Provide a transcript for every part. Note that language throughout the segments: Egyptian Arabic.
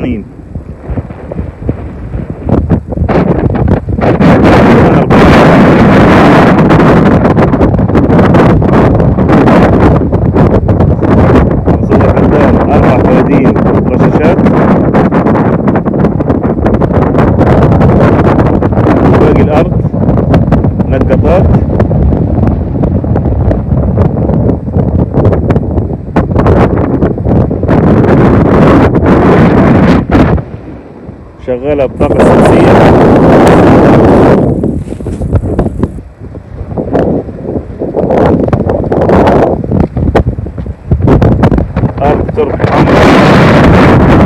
التقنين منصور الفدان أربع فوادين رشاشات باقي الأرض نقطات شغالة بطاقة شمسية أرض تربة حمراء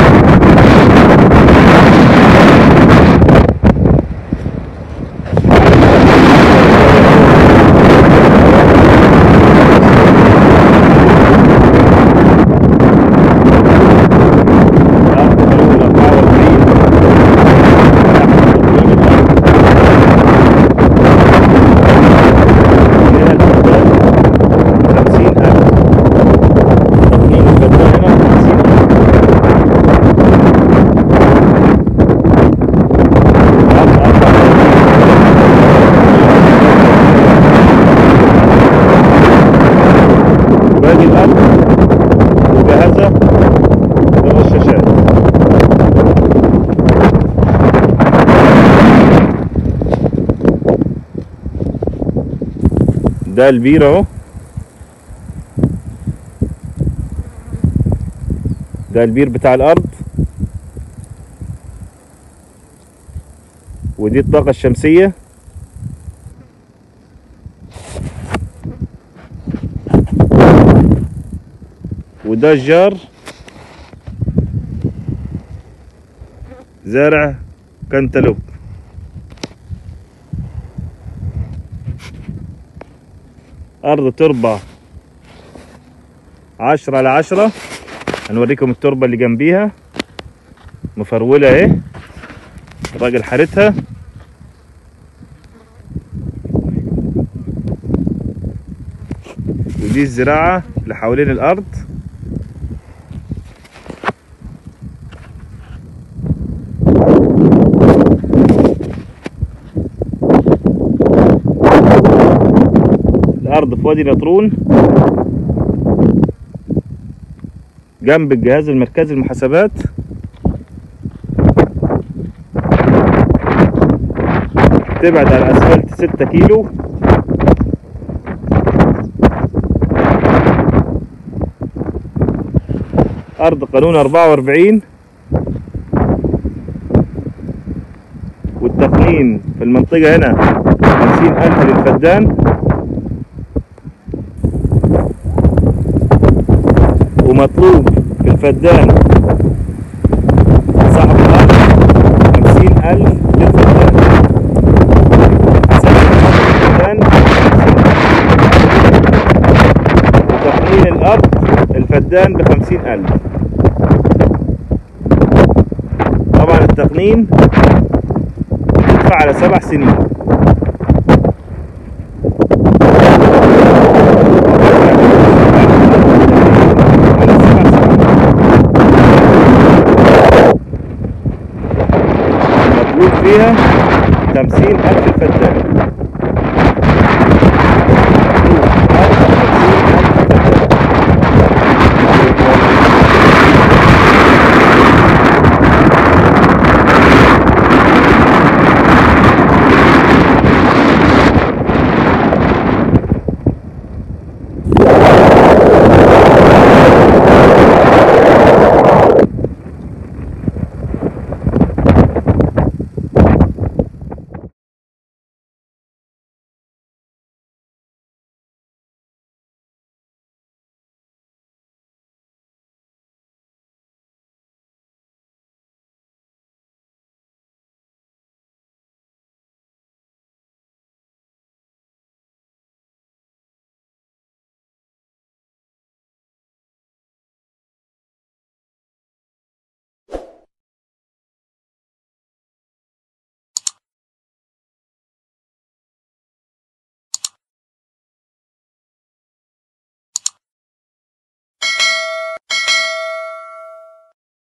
أرض حلول 44 من الفدان 50000 تقنين الفدان هنا 50000 أرض أربعة باقي الأرض مجهزة بالرشاشات ده البير اهو ده البير بتاع الارض ودي الطاقة الشمسية وده الجار زارع كنتالوب أرض تربة عشرة على عشرة هنوريكم التربة اللي جنبيها مفرولة اهي الراجل حارتها ودي الزراعة اللي حوالين الأرض الأرض في وادي نطرون جنب الجهاز المركزي للمحاسبات تبعد على الأسفلت 6 كيلو أرض قانون 44 والتقنين في المنطقة هنا 50 ألف للفدان ومطلوب في الفدان صاحب الأرض خمسين ألف للفدان سعر الفدان وتقنين الأرض الفدان بخمسين ألف طبعا التقنين يدفع على سبع سنين على سبع سنين مطلوب فيها خمسين ألف الفدان